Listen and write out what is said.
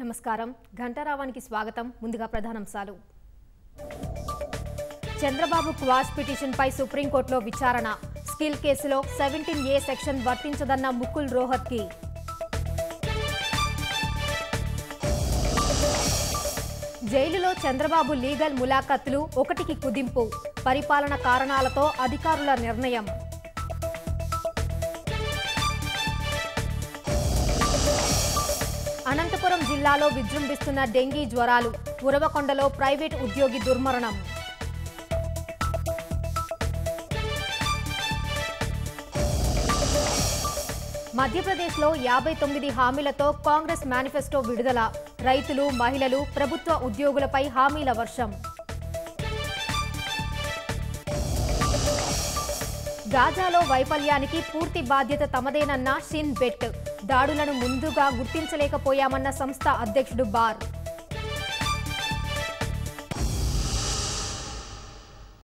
నమస్కారం ఘంటారావానికి స్వాగతం ముందుగా ప్రధానాంశాలు చంద్రబాబు క్వాష్ పిటిషన్పై సుప్రీంకోర్టులో విచారణ స్కిల్ కేసులో సెవెంటీన్ ఏ సెక్షన్ వర్తించదన్న ముకుల్ రోహత్కి జైలులో చంద్రబాబు లీగల్ ములాఖత్లు ఒకటికి కుదింపు పరిపాలన కారణాలతో అధికారుల నిర్ణయం అనంతపురం జిల్లాలో విజృంభిస్తున్న డెంగీ జ్వరాలు ఉరవకొండలో ప్రైవేట్ ఉద్యోగి దుర్మరణం మధ్యప్రదేశ్లో యాభై తొమ్మిది హామీలతో కాంగ్రెస్ మేనిఫెస్టో విడుదల రైతులు మహిళలు ప్రభుత్వ ఉద్యోగులపై హామీల వర్షం గాజాలో వైఫల్యానికి పూర్తి బాధ్యత తమదేనన్న షిన్ బెట్ దాడులను ముందుగా గుర్తించలేకపోయామన్న సంస్థ అధ్యక్షుడు బార్